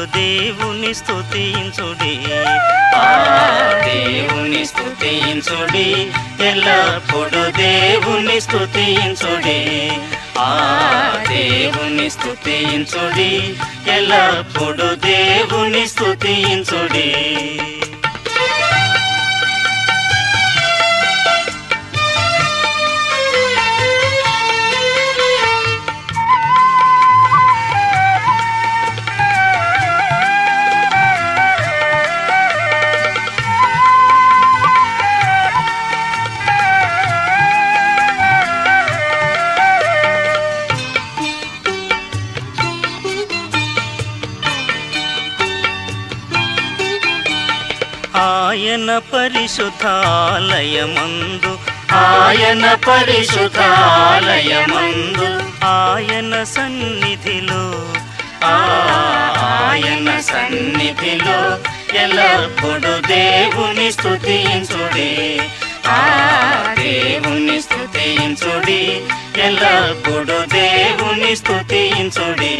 దేవుని స్తుతించుడి ఆ దేవుని స్తుతించుడి ఎల్లప్పుడు దేవుని స్తుతించుడి ఆ దేవుని స్తుతించుడి ఎల్లప్పుడు దేవుని స్తుతించుడి ఆయన పరిశుద్ధాలయమందు ఆయన పరిశుద్ధాలయమందు ఆయన సన్నిధిలో ఆ ఆయన సన్నిధిలో ఎల్లప్పుడు దేవుని స్తుతించుడి ఆ దేవుని స్తుతించుడి ఎల్లప్పుడు దేవుని స్తుతించుడి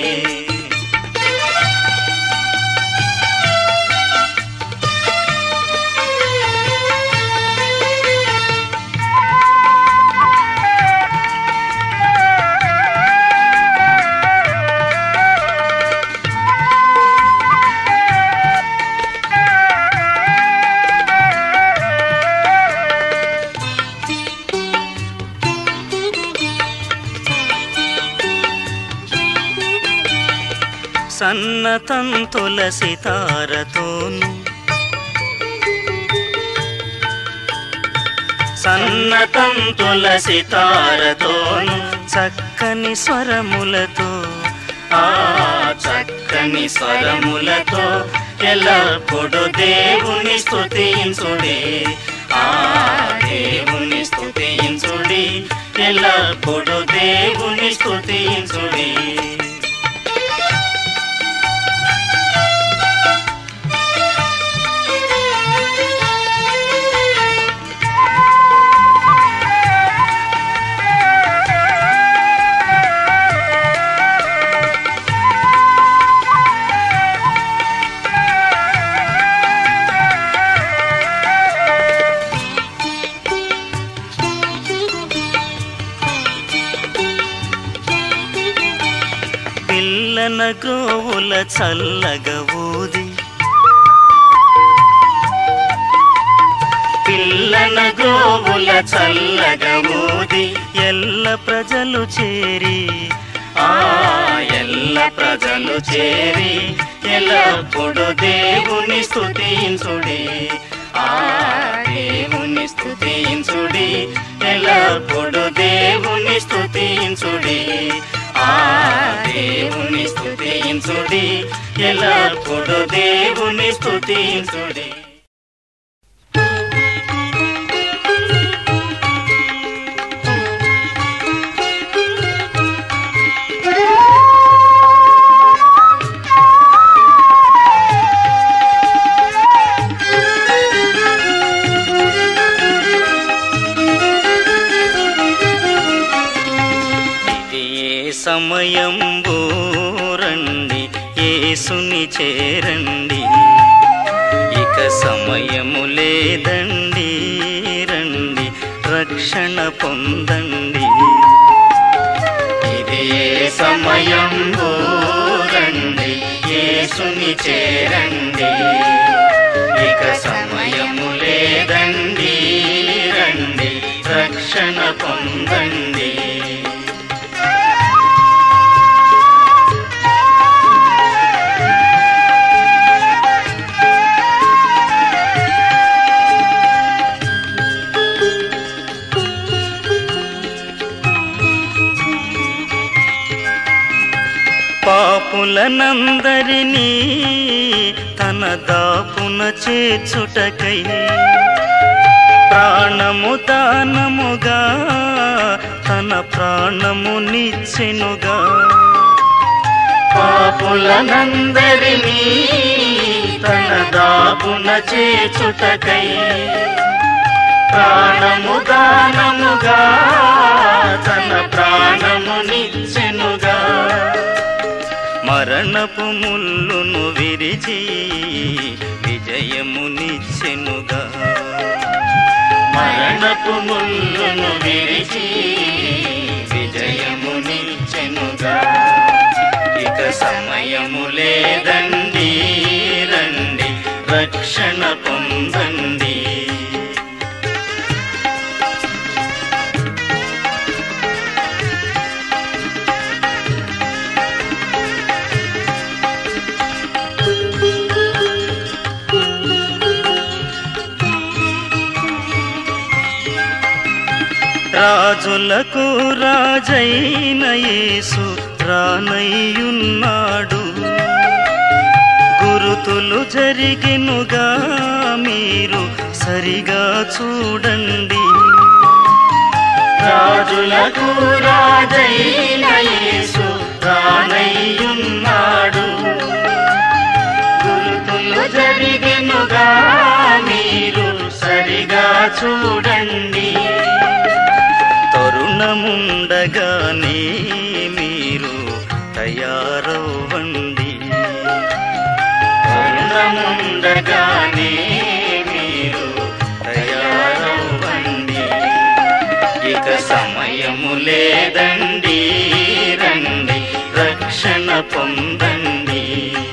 సన్నతంతుల సితారతోను సన్నతంతుల సితారతోను చక్కని స్వరములతో ఆ చక్కని స్వరములతో ఎల్లప్పుడు దేవుని స్తుతించుడి ఆ దేవుని స్తుతించుడి ఎల్లప్పుడు దేవుని స్తుతించుడి పిల్లన గ్రోవుల చల్లగా ఊది పిల్లన గోవుల చల్లగా ఊది ఎల్ల ప్రజలు చేరి ఆ ఎల్ల ప్రజలు చేరి ఎల్లప్పుడు దేవుని స్తుతించుడి ఆ దేవుని స్తుతించుడి ఎల్లప్పుడు దేవుని స్తుతించుడి ఆ దేవుని స్తుతించుడి ఎల్లప్పుడు దేవుని స్తుతించుడి ఇది ఏ సమయం రండి యేసుని చేరండి ఇక సమయము లేదండి రండి రక్షణ పొందండి ఇది ఏ సమయం రండి యేసుని చేరండి ఇక సమయము లేదండి రండి రక్షణ పొందండి పాపులనందరినీ తన దాపున చేర్చుటకై ప్రాణము దానముగా తన ప్రాణము నిచ్చెనుగా పాపులనందరినీ తన దాపున చేచుటకై ప్రాణము దానముగా తన ప్రాణము నిచ్చెనుగా మరణపు ముల్లును విరి విరిచి విజయమునిచ్చెనుగా మరణపు ముళ్ళును విరిచి విజయమునిచ్చెనుగా ఇక సమయము లేదండి రండి రక్షణ పొందండి రాజులకు రాజైన యేసు రానయ్యున్నాడు గురుతులు జరిగినుగా మీరు సరిగా చూడండి రాజులకు రాజైన యేసు రానయ్యున్నాడు గురుతులు జరిగెనుగా మీరు సరిగా చూడండి తరుణముండగానే మీరు తయారవ్వండి తరుణముండగానే మీరు తయారవ్వండి ఇక సమయము లేదండి రండి రక్షణ పొందండి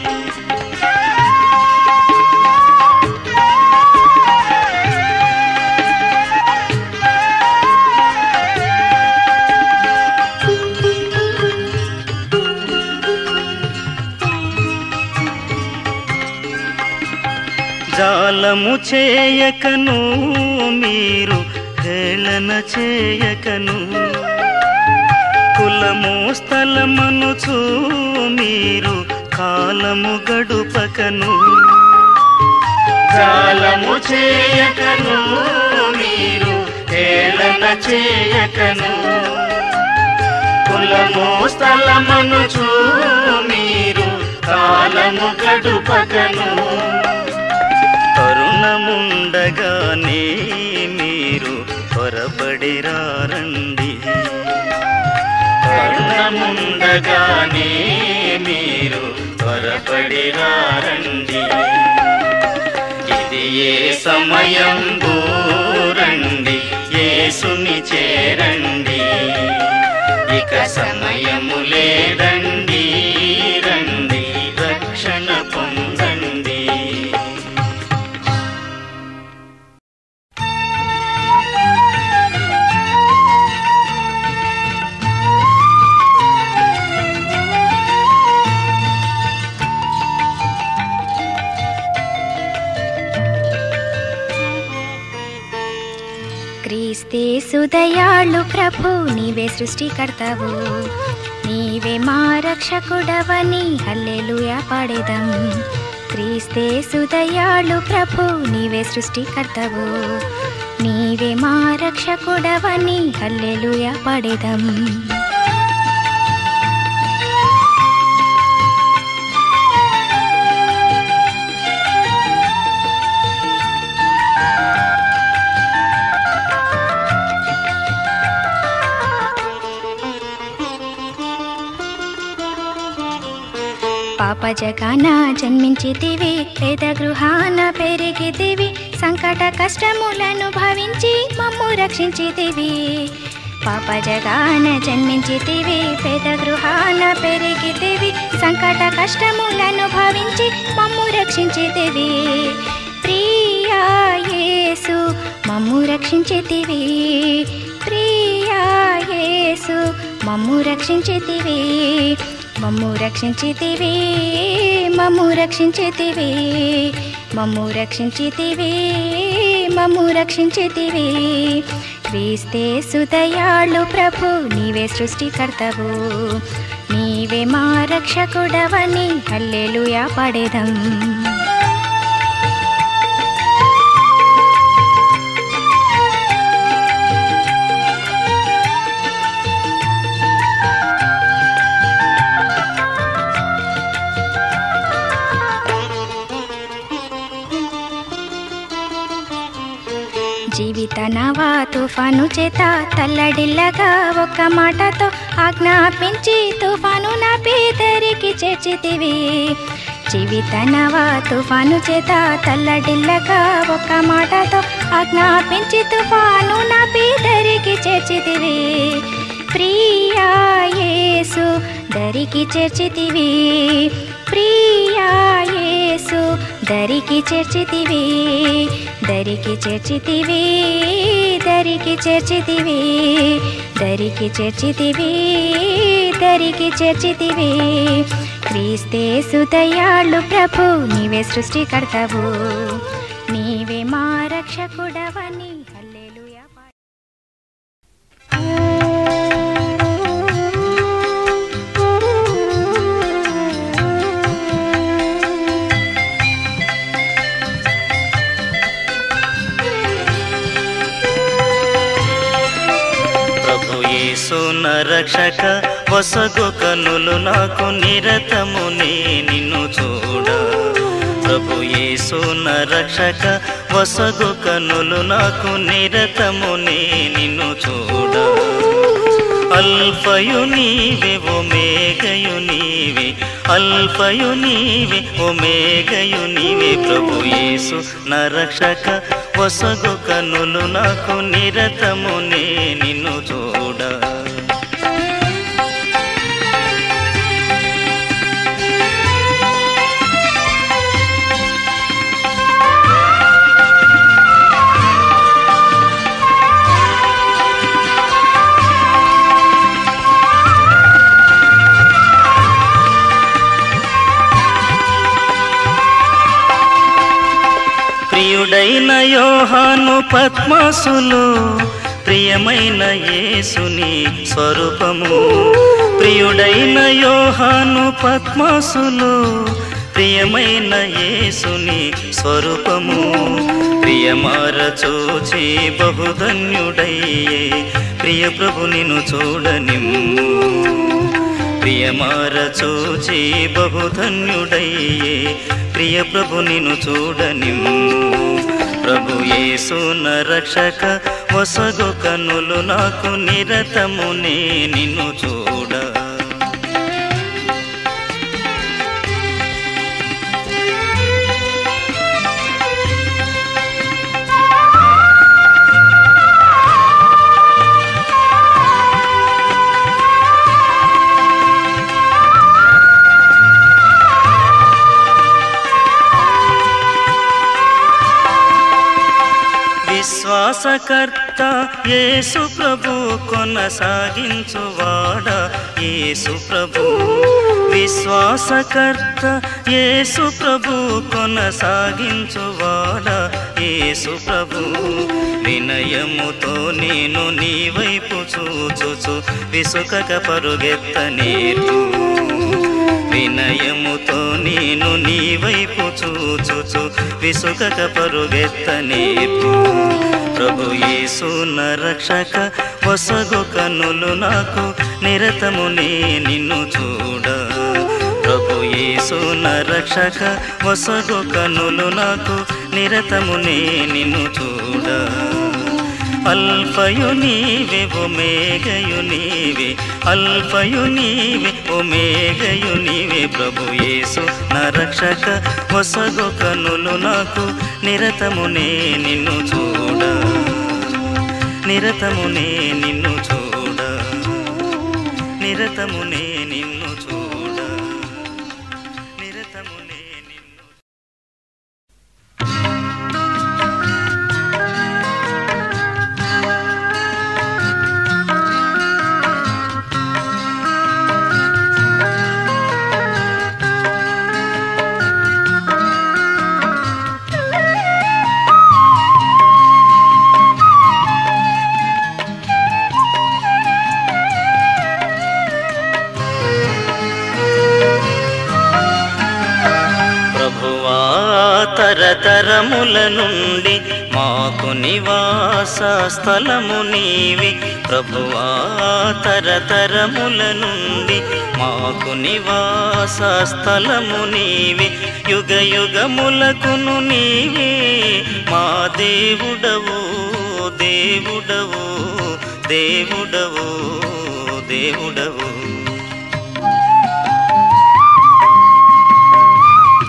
జాలము చేయకను మీరు హేళన చేయకను కులము స్థలమనుచు మీరు కాలము గడుపకను జాలము చేయకను మీరు హేళన చేయకను కులము స్థలమును చూ మీరు కాలము గడుపకను తరుణముండగానే మీరు త్వరపడిరారండి కరుణముండగానే మీరు త్వరపడిరారండి ఇది ఏ సమయం రండి యేసుని చేరండి ఇక సమయము లేదండి రండి రక్షణ పొందండి క్రీస్తే సుదయాళు ప్రభు నీవే సృష్టికర్తవు నీవే మా రక్షకుడవని హల్లెలూయా పాడేదం క్రీస్తే సుదయాళు ప్రభు నీవే సృష్టికర్తవు నీవే మా రక్షకుడవని హల్లెలూయా పాడేదం పాప జగాన జన్మించితివి పేద గృహాన పెరిగితివి సంకట కష్టములను భవించి మమ్ము రక్షించితివి పాప జగాన జన్మించితివి పేద గృహాన పెరిగితివి సంకట కష్టములను భవించి మమ్ము రక్షించితివి ప్రియా యేసు మమ్ము రక్షించితివి ప్రియా యేసు మమ్ము రక్షించితివి మమ్ము రక్షించితివి మమ్ము రక్షించితివి మమ్ము రక్షించితివి మమ్ము రక్షించితివి క్రీస్తే సుదయాళు ప్రభు నీవే సృష్టికర్తవు నీవే మా రక్షకుడవని హల్లెలూయా పడేదం జీవిత నవా తుఫాను చేత తల్లడిల్లగా ఒక్క మాటతో ఆజ్ఞాపించి తుఫాను నా పేదరికి చేర్చితివి జీవితనవా తుఫాను చేత తల్లడిల్లగా ఒక మాటతో ఆజ్ఞాపించి తుఫాను నా పేదరికి చేర్చితివి ప్రియా యేసు దరికి చేర్చితివి ప్రియా యేసు దరికి చేర్చితివి దరికి చేర్చితివి దరికి చేర్చితివి దరికి చేర్చితివి దరికి చేర్చితివి క్రీస్తే సుదయాళు ప్రభు నీవే సృష్టికర్తవు నీవే మా రక్షకుడవని హల్లెలూయా పాడు. ప్రభు యేసున రక్షక వసగు కనులు నాకు నిరతము నే నిన్ను చూడ ప్రభు యేసున రక్షక వసగు కనులు నాకు నిరతము నే నిన్ను చూడ అల్ఫయు నీవే ఓ మేఘయు నీవే అల్ఫయు నీవే ఓ మేఘయు నీవే ప్రభు యేసు నా రక్షక వసగు కనులు నాకు నిరతము నే నిన్ను చూడ ప్రియుడైన యోహాను పద్మాసులు ప్రియమైన యేసుని స్వరూపము ప్రియుడైన యోహాను పద్మాసులు ప్రియమైన యేసుని స్వరూపము ప్రియమార చూచి బహుధన్యుడయ్యే ప్రియ ప్రభు నిన్ను చూడనిమ్ము ప్రియమార చూచి బహుధన్యుడయ్యే ప్రియ ప్రభు నిన్ను చూడనిమ్ము ప్రభు యేసున రక్షక వసగు కనులు నాకు నిరతము నే నిన్ను చూడ విశ్వాసకర్త యేసు ప్రభు కొనసాగించువాడ యేసు ప్రభు విశ్వాసకర్త యేసు ప్రభు కొనసాగించువాడ యేసు ప్రభు వినయముతో నేను నీ వైపు చూచుచు విసుకక పరుగెత్త నేర్పు వినయముతో నేను నీ వైపు చూచుచు విసుకక పరుగెత్త నేర్పు ప్రభు యేసున రక్షక వసగు కనులు నాకు నిరతము నే నిన్ను చూడ ప్రభు యేసున రక్షక వసగు కనులు నాకు నిరతము నే నిన్ను చూడ అల్ఫయు నీవే ఓ మేఘయు నీవే అల్ఫయు నీవే ఓ మేఘయు నీవే ప్రభు యేసు నా రక్షక వసగు కనులు నాకు నిరతమునే నిన్ను చూడ నిరతమునే నిన్ను చూడ నిరతమునే నిన్ను చూడ నిరతమునే నిన్ను ప్రభువా తరతరముల నుండి మాకు నివాస స్థలము నీవి ప్రభువా తరతరముల నుండి మాకు నివాస స్థలము నీవి యుగ యుగములకును నీవే మా దేవుడవు దేవుడవు దేవుడవు దేవుడవు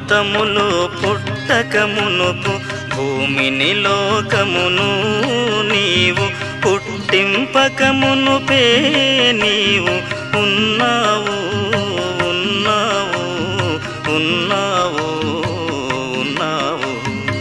భూతములు పుట్టక మునుపు భూమిని లోకమును నీవు పుట్టింపక మునుపే నీవు ఉన్నావు ఉన్నావు ఉన్నావు ఉన్నావు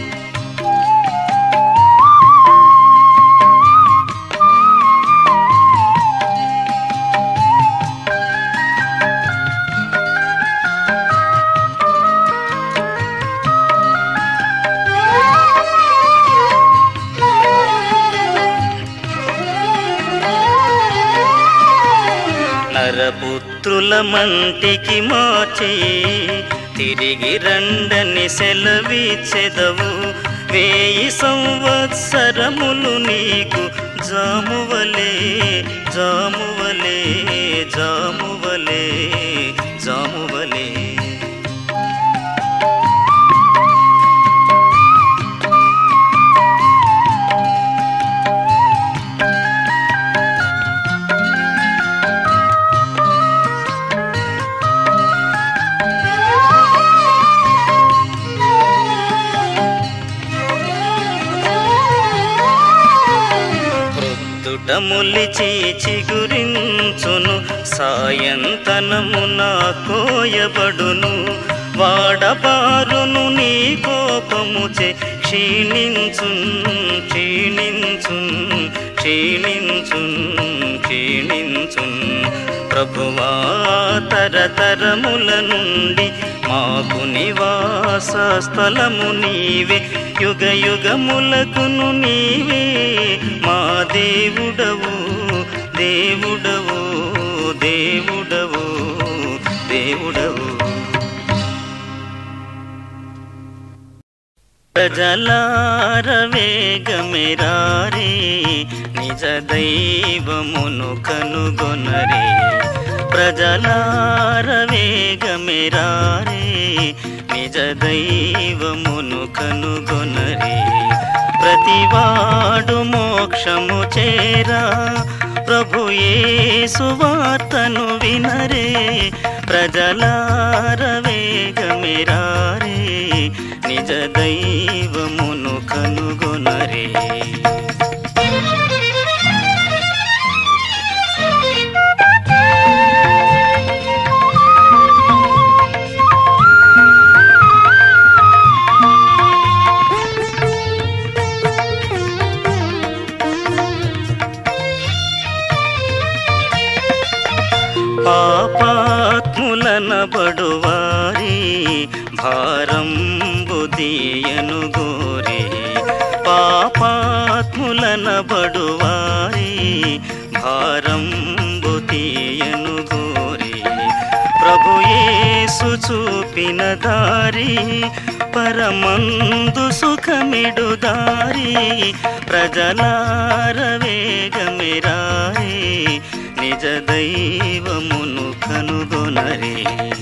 నరపుత్రుల మంటికి మార్చి తిరిగి రండని సెలవిచ్చెదవు వేయి సంవత్సరములు నీకు జామువలే జామువలే జామువలే జామువలే ప్రొద్దుటములిచి చిగురించును సాయంతనమున కోయబడును వాడబారును నీ కోపముచే క్షీణించున్ క్షీణించున్ క్షీణించున్ క్షీణించున్ ప్రభువా తరతరముల నుండి మాకు నివాస స్థలము నీవే యుగ యుగములకును నీవే మా దేవుడవు దేవుడవు దేవుడవు దేవుడవు ప్రజలార వేగమెరారే నిజ దైవమును కనుగొనరే ప్రజలార వేగమెరారే నిజ దైవమును కనుగొనరే ప్రతివాడు మోక్షము చేరా ప్రభు యేసు వార్తను వినరే ప్రజలార వేగమెరారే నిజ దైవమును కనుగొనరే పాపాత్ములన బడువారి భారంబు దీయను గోరే పాపాత్ములన బడువారి భారంబు తీయను గోరే ప్రభు యేసు చూపిన దారి పరమందు సుఖమిడు దారి ప్రజలార వేగమిరారే నిజ దైవమును కనుగొనరే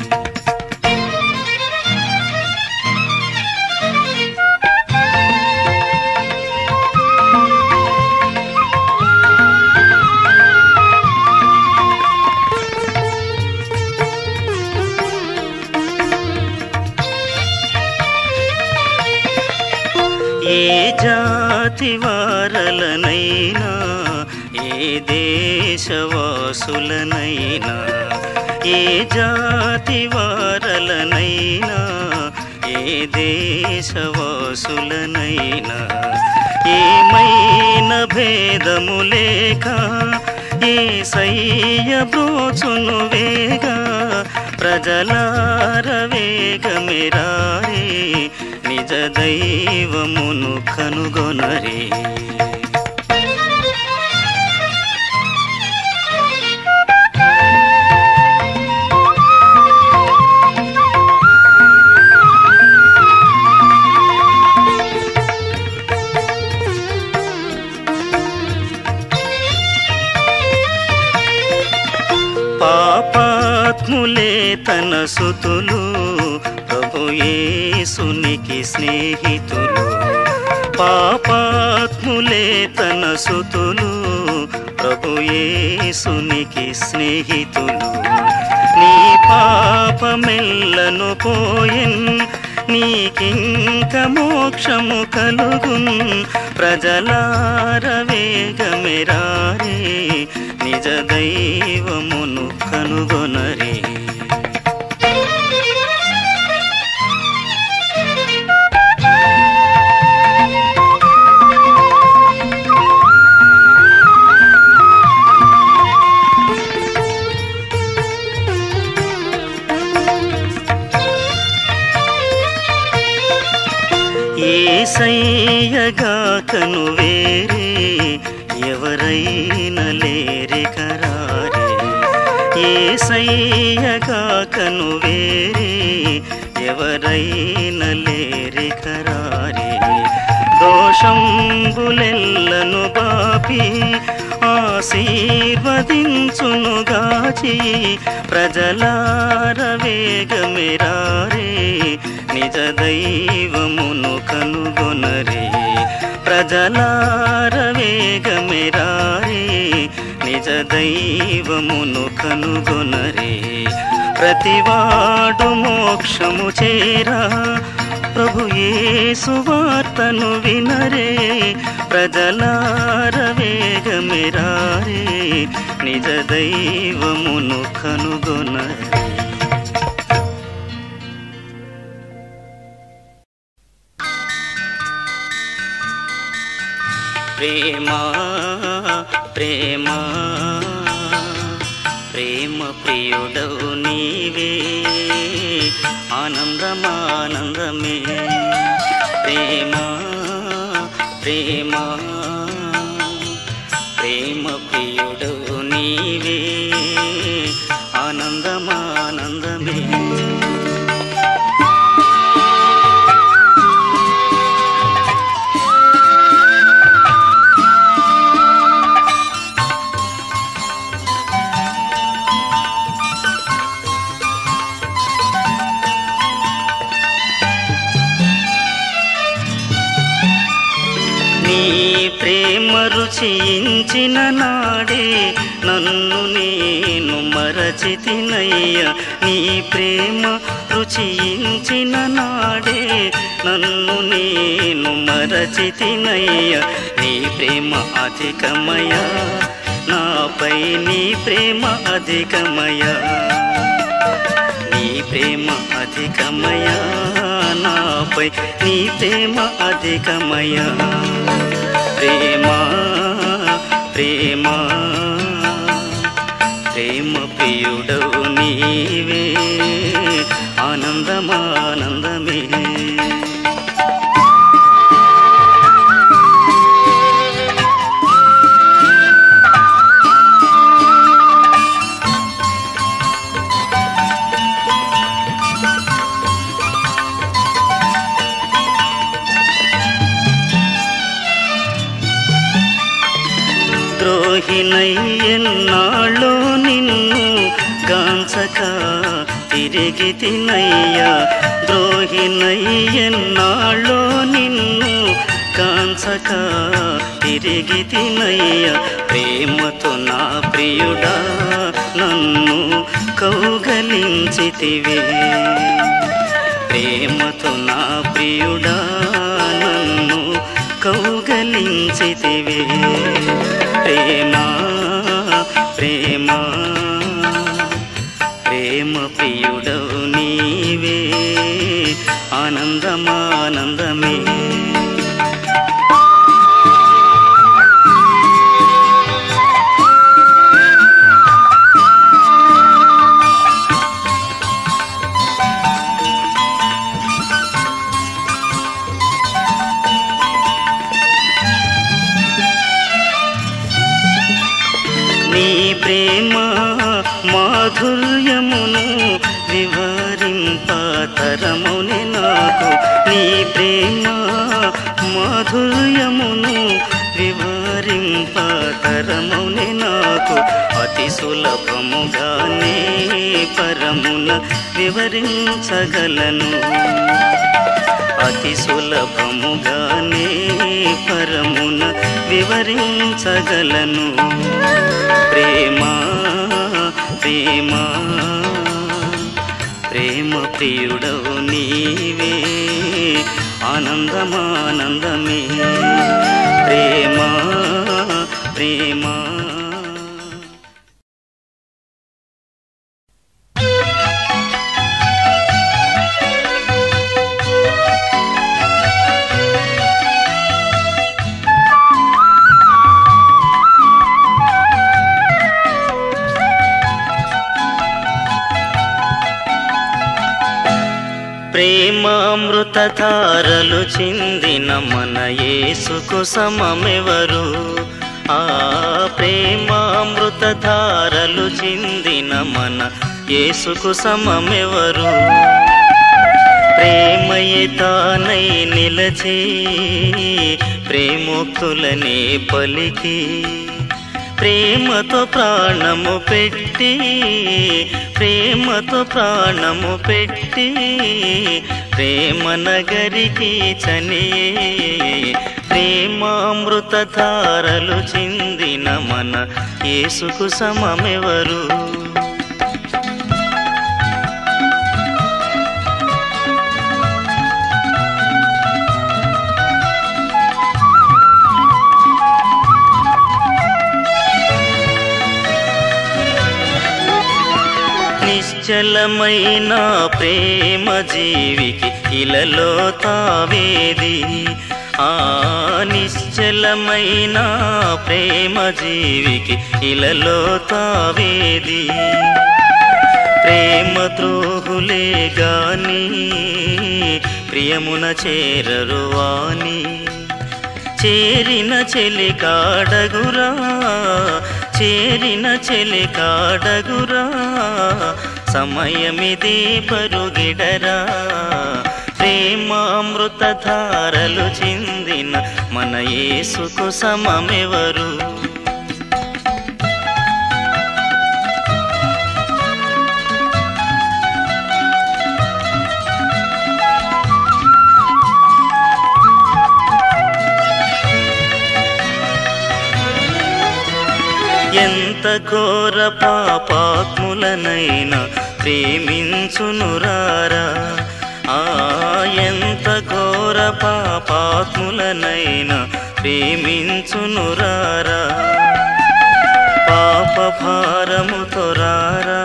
ఏ జాతి వారలనైనా ఏ దేశవాసులనైనా ఏ జాతి వారలనైనా ఏ దేశవాసులనైనా ఏమైన భేదము లేక ఏ సయ్య బ్రోచును వేగా ప్రజలార వేగమిరారే నిజ దైవమును కనుగొనరే పాపాత్ములే తన సుతులు ప్రభు యేసునికి స్నేహితులు పాపాత్ములే తన సుతులు ప్రభు యేసునికి స్నేహితులు నీ పాపమెల్లను పోయెన్ నీకింక మోక్షము కలుగున్ ప్రజలార వేగమెరారే నిజ దైవమును కనుగొనరే ఏసయ్యగాకను వేరే ఎవరైనా లేరి కరారే ఏసయ్యగాకను వేరే ఎవరైనా లేరి కరారే దోషంబులెల్లను బాపి ఆశీర్వదించునుగాచి ప్రజలార వేగమెరారే నిజ దైవమును కనుగొనరే ప్రజలార వేగమెరారే నిజ దైవమును కనుగొనరే ప్రతివాడు మోక్షము చేరా ప్రభు యేసు వార్తను వినరే ప్రజలార వేగమెరారే నిజ దైవమును కనుగొనరే ప్రేమా ప్రేమా ప్రేమ ప్రియుడవు నీవే ఆనందమానందమే ప్రేమా ప్రేమా ప్రేమ ప్రియుడవు నీవే ఆనందమానందమే నీ ప్రేమ రుచించిన నాడే నన్ను నేను మరచితినయ్య నీ ప్రేమ రుచించిన నాడే నన్ను నేను మరచితినయ్య నీ ప్రేమ అధికమయ నాపై నీ ప్రేమ అధికమయ నీ ప్రేమ అధికమయ నాపై నీ ప్రేమ అధికమయ ప్రేమ ప్రేమ ప్రేమ ప్రియుడవు నీవే ఆనందమానందమే ద్రోహినై ఎన్నాళ్ళో నిన్ను గాంచక తిరిగి తినయ్యా ద్రోహినై ఎన్నాళ్ళో నిన్ను కాంచక తిరిగి తినయ్యా ప్రేమతో నా ప్రియుడా నన్ను కౌగలించితివే ప్రేమతో నా ప్రియుడా నన్ను కౌగలించితివే ప్రేమ ప్రేమ ప్రేమ ప్రియుడవు నీవే ఆనందమానందమే నీ ప్రేమ మాధుర్యమును వివరింపతరముని నాకు నీ ప్రేమ మాధుర్యమును వివరింపతరముని నాకు అతి సులభముగానే పరమున వివరించగలను అతి సులభముగానే పరమున వివరించగలను ప్రేమ ప్రేమ ప్రేమ ప్రియుడవు నీవే ఆనందమానందమే ప్రేమ ప్రేమ ప్రేమామృత ధారలు చిందిన మన యేసుకు సమమెవరు ఆ ప్రేమామృత ధారలు చిందిన మన యేసుకు సమమెవరు ప్రేమయే తానై నిలచి ప్రేమోక్తులనే పలికి ప్రేమతో ప్రాణము పెట్టి ప్రేమతో ప్రాణము పెట్టి ప్రేమ నగరికి చనియే ప్రేమామృత ధారలు చిందిన మన యేసుకు సమమెవరు నిశ్చలమైన ప్రేమ జీవికి ఇలలో తావేది ఆ నిశ్చలమైన ప్రేమ జీవికి ఇలలో తావేది ప్రేమ ద్రోహులే గాని ప్రియమున చేరరు వాణి చేరిన చెలి కాడగురా చేరిన చెలి కాడగురా సమయమిది పరుగిడరా ప్రేమామృత ధారలు చిందిన మన యేసుకు సమమెవరు ఎంత ఘోర పాపాత్ములనైనా ప్రేమించునురారా ఆ ఎంత ఘోర పాపాత్ములనైనా ప్రేమించునురారా పాప భారముతో రారా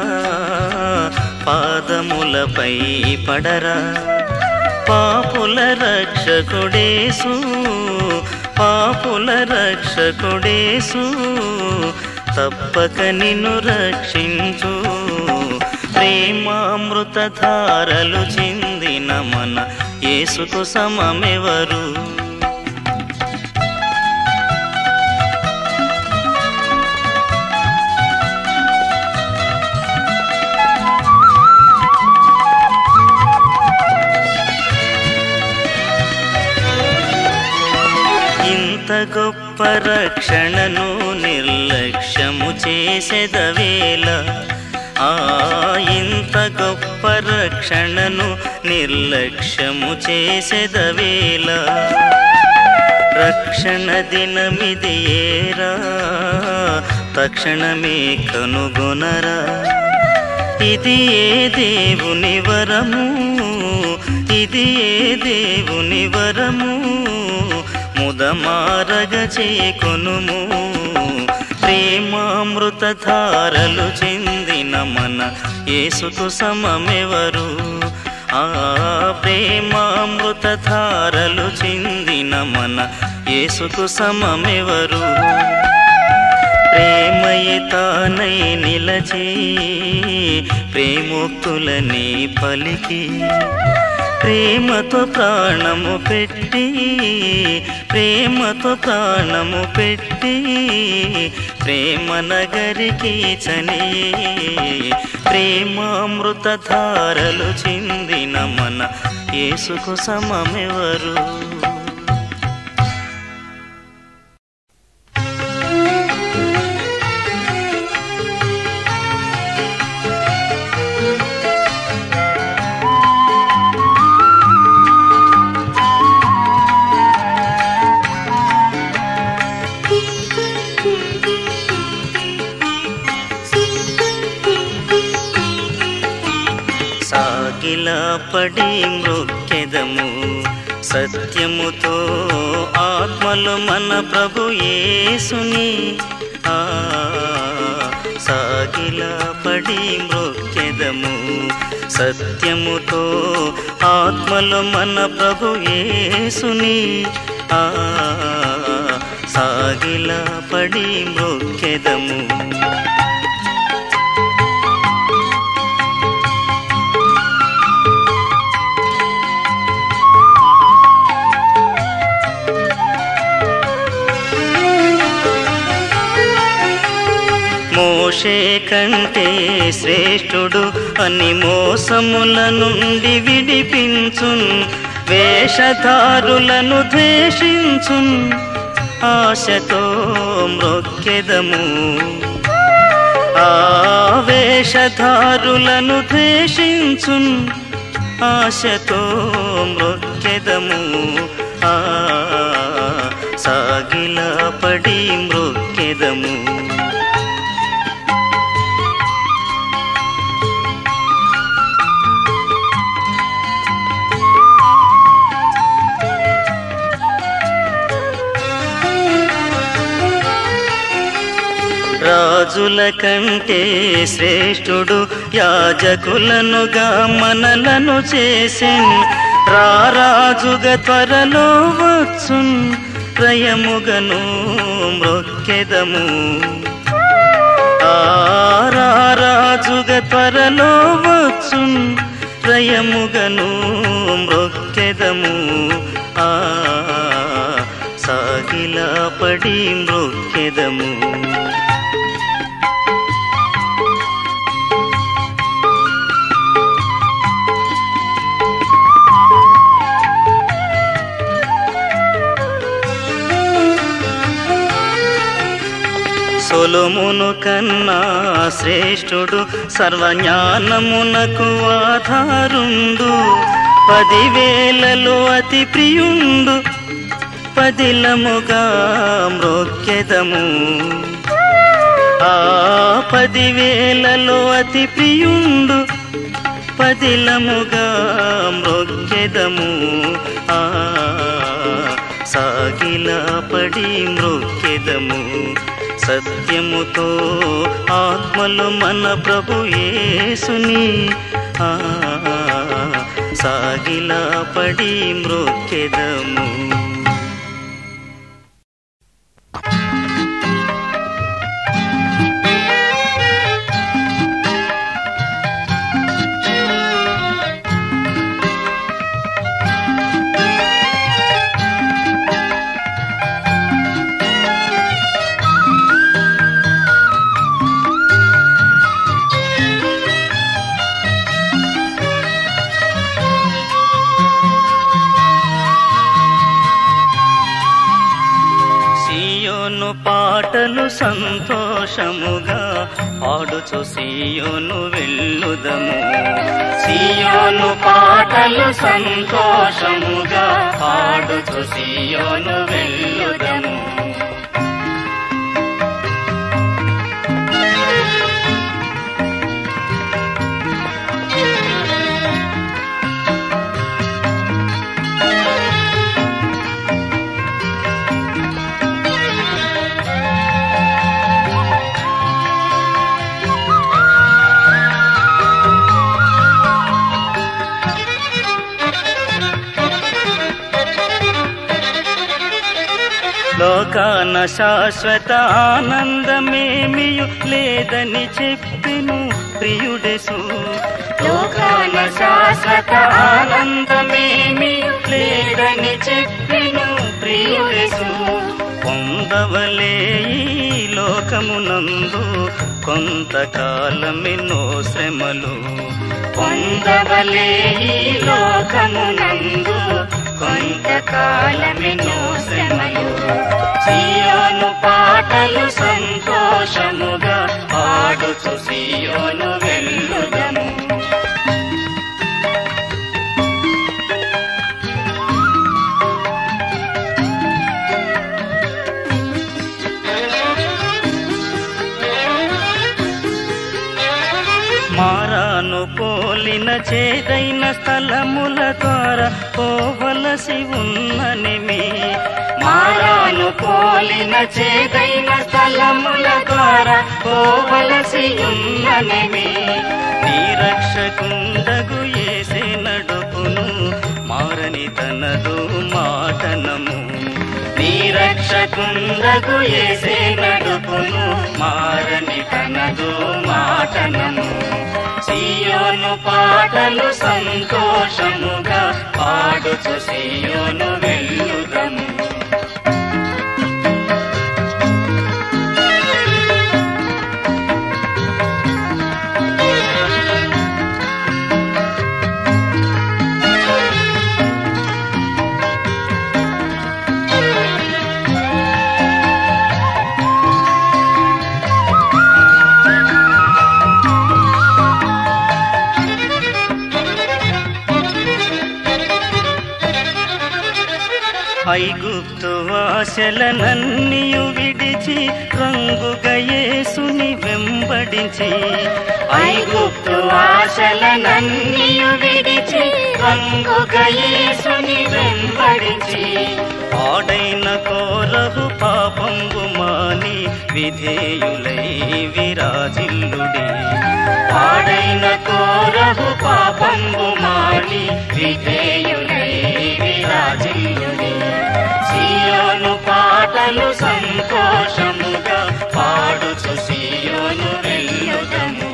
పాదములపై పడరా పాపుల రక్షకుడేసు పాపుల రక్షకుడేసు తప్పక నిన్ను రక్షించు ప్రేమామృత ధారలు చిందిన మన యేసుకు సమమెవరు ఇంత గొప్ప రక్షణను నిర్లక్ష్యము చేసేదవేళ ఆ ఇంత గొప్ప రక్షణను నిర్లక్ష్యము చేసేదవేళ రక్షణ దినమిది ఏరా తక్షణమే కనుగొనరా ఇది ఏ దేవుని వరము ఇది ఏ దేవుని వరము ముదమారగ చేకొనుము ప్రేమామృత ధారలు చెందిన మన యేసుకు సమమెవరు ఆ ప్రేమామృత ధారలు చెందిన మన యేసుకు సమమెవరు ప్రేమయే తానై నిలచి ప్రేమోక్తులని పలికి ప్రేమతో ప్రాణము పెట్టి ప్రేమతో ప్రాణము పెట్టి ప్రేమ నగరికి చని ప్రేమామృత ధారలు చిందిన మన యేసుకు సమమెవరు సాగిల పడి మృక్కెదము సత్యముతో ఆత్మలు మన ప్రభు యేసుని ఆ సాగిల పడి మృక్కెదము సత్యముతో ఆత్మలు మన ప్రభు యేసుని ఆ సాగిల పడి మృక్కెదము మోషే కంటే శ్రేష్ఠుడు అని మోసముల నుండి విడిపించున్ వేషధారులను ద్వేషించున్ ఆశతో మ్రొక్కెదము ఆ వేషధారులను ద్వేషించున్ ఆశతో మృక్కెదము ఆ సాగిల పడి మృక్కెదము రాజుల కంటే శ్రేష్ఠుడు యాజకులనుగా మనలను చేసెన్ రారాజుగా త్వరలో వచ్చున్ ప్రయముగను మ్రొక్కెదము ఆరారాజుగా త్వరలో వచ్చున్ ప్రయముగను మ్రొక్కెదము ఆ సాగిల పడి మృక్కెదము సొలమును కన్నా శ్రేష్ఠుడు సర్వజ్ఞానమునకు ఆధారుండు పదివేలలో అతి ప్రియుండు పదిలముగా మ్రొక్కెదము ఆ పదివేలలో అతి ప్రియుండు పదిలముగా మ్రొక్కెదము ఆ సాగిల పడి మ్రొక్కెదము సత్యముతో ఆత్మలు మన ప్రభు యేసుని ఆ సాగిల పడి మ్రొక్కెదము సియోను పాటలు సంతోషముగా పాడుచు సియోను వెళ్ళుదము సియోను పాటలు సంతోషముగా పాడుచు సియోను వెళ్ళుదము లోకాన శాశ్వత ఆనందమేమియు లేదని చెప్పిను ప్రియుడెసు లోకాన శాశ్వత ఆనందమేమియు లేదని చెప్పిను ప్రియుడెసు పొందవలే ఈ లోకమునందు కొంతకాలమెన్నో శ్రమలు పొందవలే ఈ లోకమునందు కొంతకాలమెన్నో శ్రమలు సియోను పాటలు సంతోషముగా పాడుచు సియోను వెళ్ళుదము మారాను పోలిన చేదైన స్థలముల ద్వారా పోవల పోవలసి ఉన్ననిమి మారాను పోలిన చేదైన స్థలముల ద్వారా పోవలసి ఉన్ననిమి నీ రక్షకుండగు ఏసే నడుపును మారని తనదు మాటనము నీ రక్షకుండగు ఏసే నడుపును మారని తనదు మాటనము సియోను పాటలు సంతోషముగా పాడుచు సియోను వెళ్ళుదము ఐగుప్తు ఆశలనన్నియు విడిచి రంగుగా యేసుని వెంబడించి ఐగుప్తు ఆశలనన్నియు విడిచి రంగుగా యేసుని వెంబడించి ఆడైన కోరహు పాపంబు మాని విధేయులై విరాజిల్లుడి పాడైన కోరహు పాపంబు మాని విధేయులై విరాజిల్లుడి సియోను పాటలు సంతోషముగా పాడుచు సియోను వెళ్ళుదము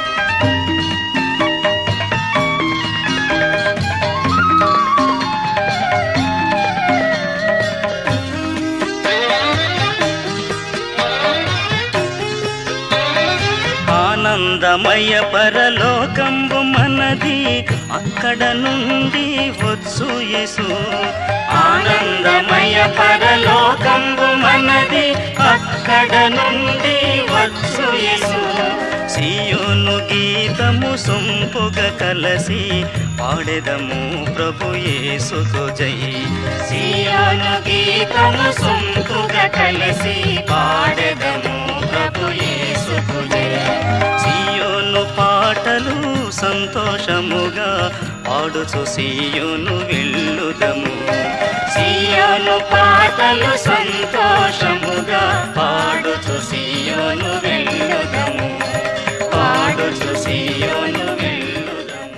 ఆనందమయ పరలోకంబు మనది అక్కడ నుండి వచ్చు యేసు ఆనందమయ పరలోకంబు మనది అక్కడ నుండి వచ్చు యేసు సియోను గీతము సొంపుగా కలసి పాడెదము ప్రభు యేసుకు జై సియోను గీతము సొంపుగా కలిసి పాడెదము ప్రభు యేసుకు జయ సియోను పాటలు సంతోషముగా పాడుచు సియోను వెళ్ళుదము సియోను పాటలు సంతోషముగా పాడుచు సియోను వెళ్ళుదము పాడుచు సియోను వెళ్ళుదము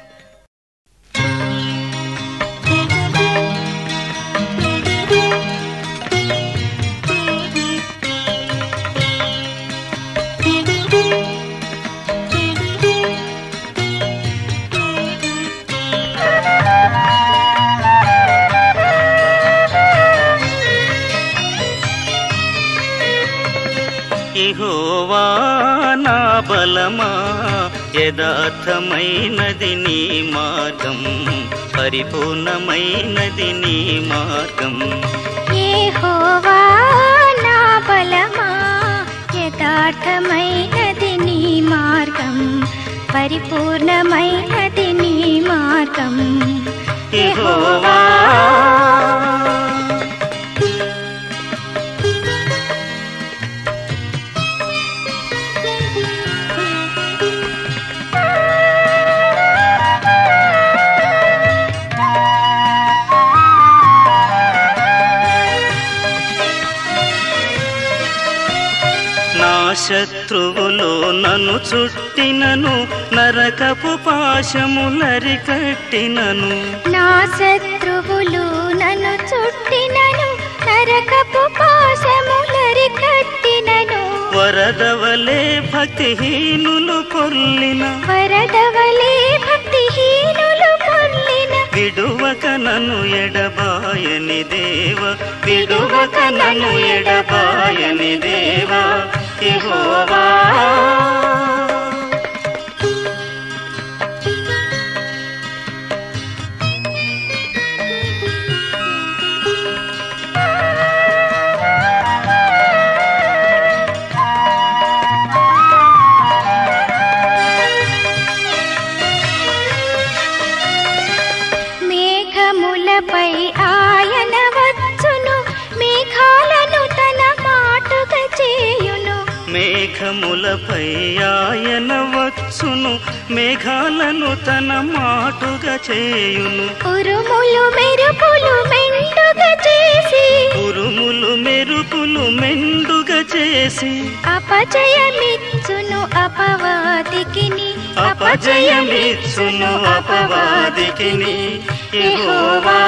ఇహోవా నా బలమా యథార్థమైనది నీ మార్గం పరిపూర్ణమైనది నీ మార్గం యెహోవా నా బలమా యథార్థమైనది నీ మార్గం పరిపూర్ణమైనది నీ మార్గం యెహోవా నా శత్రువులో నన్ను చుట్టినను నరకపు పాశములరికట్టినను నా శత్రువులు నన్ను చుట్టినను నరకపు పాశములరి కట్టినను వరదవలే భక్తిహీనులు పొర్లిన వరదవలే భక్తిహీనులు పొర్లిన విడువక నన్ను ఎడబాయని దేవ విడువక నన్ను ఎడబాయని దేవ యెహోవా మేఘములపై ఆయన వచ్చును మేఘాలను తన మాటుగా చేయును మేఘములపై ఆయన వచ్చు మెచ్చును మేఘాలను తన మాటుగా చేయును ఉరుములు మెరుపులు మెండుగా చేసి ఉరుములు మెరుపులు మెండుగా చేసి అపజయమిచ్చును అపవాదికిని అపజయమిచ్చును అపవాదికిని యెహోవా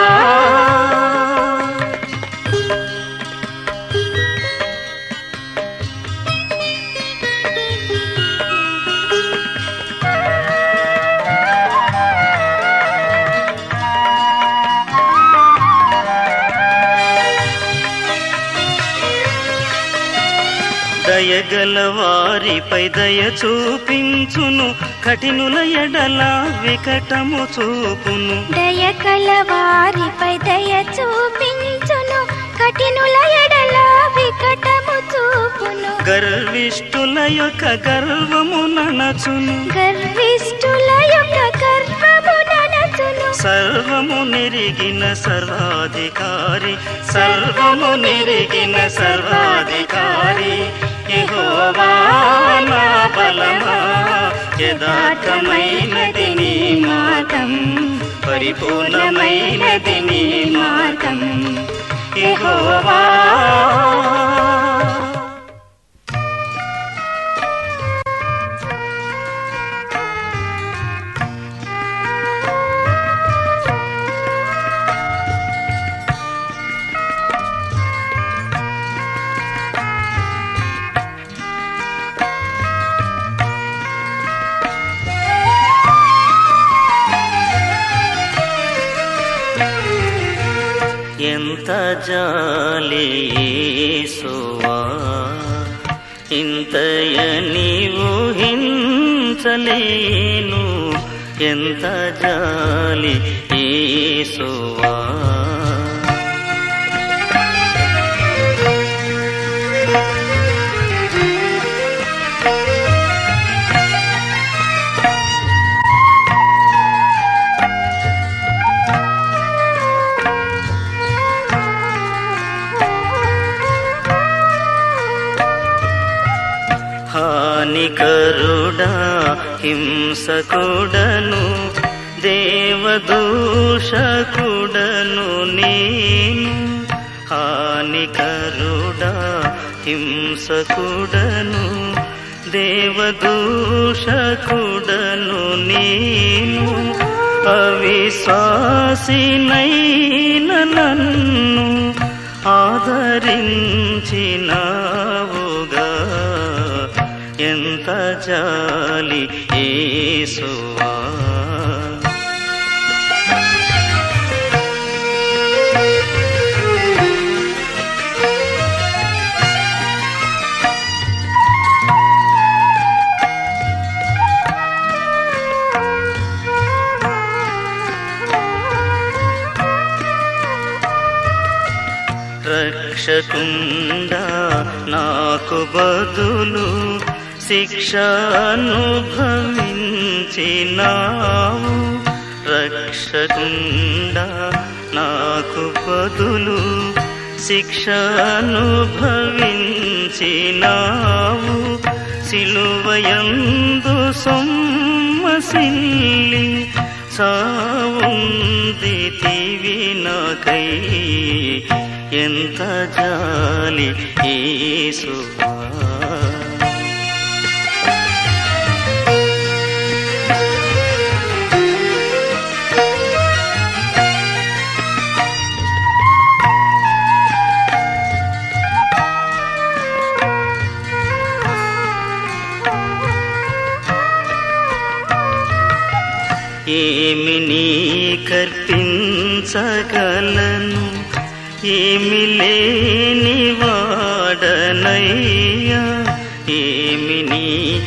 దయగల వారిపై దయ చూపించును కఠినుల ఎడల వికటము చూపును దయ కల వారిపై దయ చూపించును కఠినుల ఎడల వికటము చూపును గర్విష్ఠుల యొక్క గర్వము ననచును గర్విష్ఠుల యొక్క గర్వము ననచును సర్వము నెరిగిన సర్వాధికారి సర్వము నెరిగిన సర్వాధికారి యెహోవా నా బలమా యథార్థమైనది నీ మార్గం పరిపూర్ణమైనది నీ మార్గం యెహోవా ఎంత జాలి యేసువా ఇంతయని ఊహించలేను ఎంత జాలి యేసువా హానికరుడా హింసకుడను దేవదూషకుడను నేను హానికరుడా హింసకుడను దేవదూషకుడను నేను అవిశ్వాసినైన నన్ను ఆదరించినావుగా ఎంత జాలి యేసువా రక్షకుండా నాకు బదులు శిక్ష అనుభవించినావు రక్షకుండా నాకు బదులు శిక్ష అనుభవించినావు సిలువయందు సొమ్మసిల్లి సావుంది నాకై ఎంత జాలి యేసువా ఏమి నీ కర్పించగలను ఏమి లేని వాడనయ్యా ఏమి నీ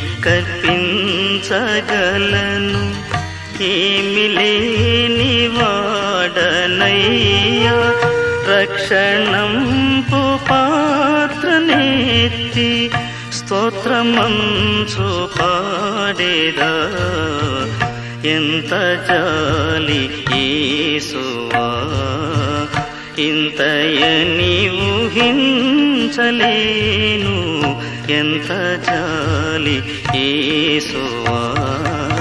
కర్పించగలను ఏమి లేని వాడనయ్యా రక్షణంపు పాత్రనేత్తి స్తోత్రమంచు పాడేదా ఎంత జాలి యేసువా ఇంతయని ఊహించలేను ఎంత జాలి ఏసువా